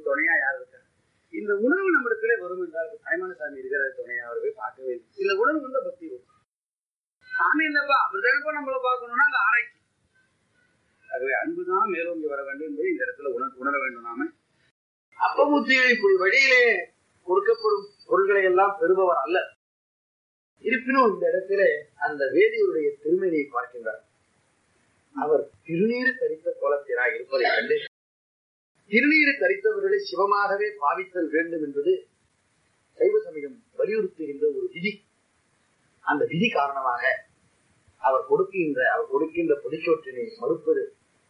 துணையா யார் இருக்கா இந்த உணர்வு நம்மிடத்திலே வரும் என்றால் தாய்மான சாமி இருக்கிற துணையா அவரை போய் பார்க்கவே இல்லை இந்த உணர்வு வந்து பக்தி வரும் சாமி என்னப்பா அவர் தானப்பா நம்மளை பார்க்கணும்னா அந்த ஆராய்ச்சி ஆகவே அன்புதான் மேலோங்கி வர வேண்டும் என்பதை இந்த இடத்துல உணர் உணர வேண்டும் நாம அப்பமுத்தியை வழியிலே கொடுக்கப்படும் பொருள்களை எல்லாம் பெறுபவர் அல்ல இருப்பினும் இந்த இடத்துல அந்த வேதியருடைய திருமணியை பார்க்கின்றார் அவர் திருநீர் தரித்த கோலத்தினாய் இருப்பதை கண்டு திருநீர் தரித்தவர்களை சிவமாகவே பாவித்தல் வேண்டும் என்பது சைவ சமயம் வலியுறுத்துகின்ற ஒரு விதி அந்த விதி காரணமாக அவர் கொடுக்கின்ற அவர் கொடுக்கின்ற பொடிச்சோற்றினை மறுப்பது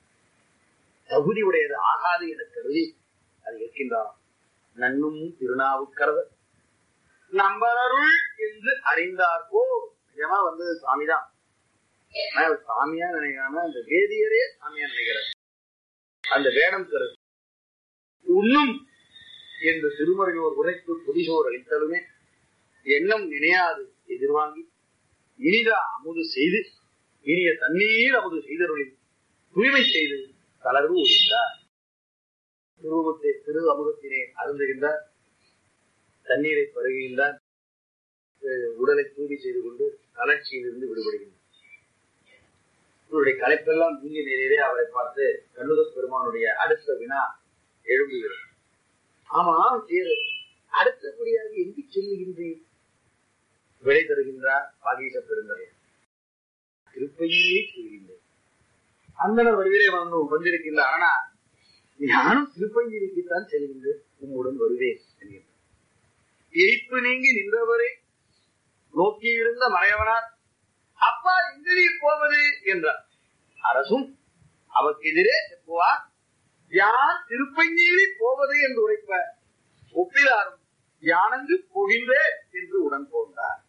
தகுதி உடையது ஆகாது என கருதி அது இருக்கின்றார் நன்னும் திருநாவுக்கரவர் நம்பரருள் என்று அறிந்தார்கோ நிஜமா வந்தது சாமிதான் ஆனா அவர் சாமியா நினைக்காம அந்த வேதியரே சாமியா நினைக்கிறார் அந்த வேடம் கரு உண்ணும் என்று திருமறையோர் உரைத்து புதிசோர் அளித்தலுமே எண்ணம் நினையாது எதிர்வாங்கி இனிதா அமுது செய்து இனிய தண்ணீர் அமுது செய்தருளில் தூய்மை செய்து தளர்வு ஒழிந்தார் திருவத்தை திரு அமுதத்தினை அருந்துகின்றார் தண்ணீரை பருகுகின்றார் அஹ் உடலை தூய்மை செய்து கொண்டு கலர்ச்சியிலிருந்து விடுபடுகின்றார் இவருடைய கலைப்பெல்லாம் நீங்க நேரே அவரை பார்த்து கண்ணுத பெருமானுடைய அடுத்த வினா எழும்புகிறது ஆமா சேரு அடுத்தபடியாக எங்கு செல்லுகின்றேன் விடை தருகின்றார் பாகீச பெருந்தரை திருப்பையே செல்கின்றேன் அந்தனர் வடிவிலே வந்து வந்திருக்கின்றார் ஆனா நானும் திருப்பஞ்சிரிக்குத்தான் செல்கின்றேன் உம்முடன் வருவேன் என்கின்றார் எரிப்பு நீங்கி நின்றவரை நோக்கியிருந்த மறையவனார் அப்பா எங்கு நீர் போவது என்றார் அரசும் அவருக்கு எதிரே செப்புவார் யான் திருப்பஞ்சீரி போவது என்று உரைப்ப ஒப்பிலாரும் யானங்கு பொழிந்தே என்று உடன் போன்றார்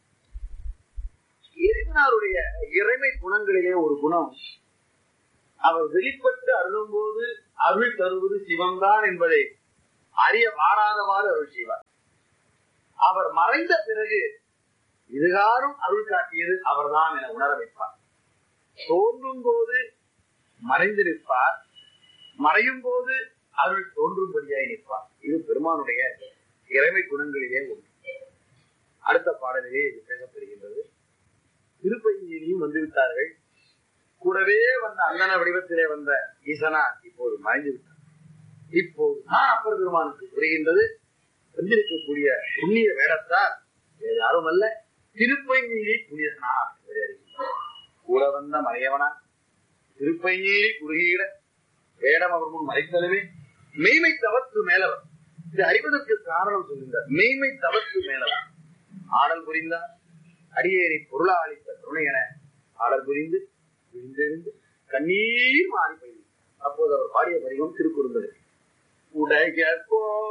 இறைவனாருடைய இறைமை குணங்களிலே ஒரு குணம் அவர் வெளிப்பட்டு அருளும் போது அருள் தருவது சிவம்தான் என்பதை அறிய வாராதவாறு அருள் செய்வார் அவர் மறைந்த பிறகு இதுகாரும் அருள் காட்டியது அவர்தான் என உணர வைப்பார் தோன்றும் போது மறைந்து நிற்பார் மறையும் போது அருள் தோன்றும்படியாய் நிற்பார் இது பெருமானுடைய இறைமை குணங்களிலே ஒன்று அடுத்த பாடலிலே இது பேசப்பெறுகின்றது திருப்பஞ்சியிலையும் வந்துவிட்டார்கள் கூடவே வந்த அண்ணன வடிவத்திலே வந்த ஈசனா இப்போது மறைந்து விட்டார் இப்போது நான் அப்பர் பெருமானுக்கு புரிகின்றது வந்திருக்கக்கூடிய புண்ணிய வேடத்தார் வேறு யாரும் அல்ல திருப்பஞ்சியிலே புனிதனார் இவரை அறிகின்றார். கூட வந்த மறையவனா திருப்பஞ்சியிலே குறுகிட வேடம் அவர் முன் மறைத்தலுமே மெய்மை தவத்து மேலவர் இது அறிவதற்கு காரணம் சொல்கின்றார் மெய்மை தவத்து மேலவர் ஆடல் புரிந்தார் அடியேனை பொருளா அளித்த துணை என ஆடல் புரிந்து விழுந்தெழுந்து கண்ணீர் மாறி போய் அப்போது அவர் பாடிய வடிவம் திருக்குறுந்தது உடைய